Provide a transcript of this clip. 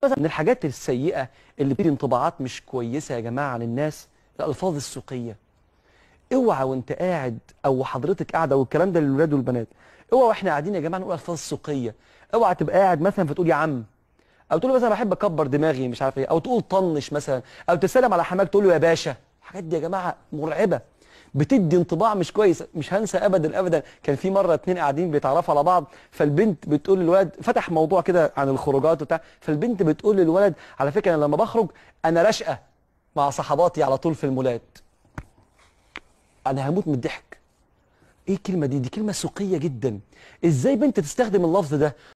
مثلا من الحاجات السيئة اللي بتدي انطباعات مش كويسة يا جماعة عن الناس الألفاظ السوقية اوعى وانت قاعد او حضرتك قاعده والكلام ده للولاد والبنات اوعى واحنا قاعدين يا جماعه نقول الفاظ سوقيه اوعى تبقى قاعد مثلا فتقول يا عم او تقول له مثلا بحب اكبر دماغي مش عارف ايه او تقول طنش مثلا او تسلم على حماك تقول له يا باشا الحاجات دي يا جماعه مرعبه بتدي انطباع مش كويس مش هنسى ابدا ابدا كان في مره اتنين قاعدين بيتعرفوا على بعض فالبنت بتقول للولد فتح موضوع كده عن الخروجات وبتاع فالبنت بتقول للولد على فكره انا لما بخرج انا راشقه مع صحباتي على طول في المولات انا هموت من الضحك ايه الكلمه دي دي كلمه سوقيه جدا ازاي بنت تستخدم اللفظ ده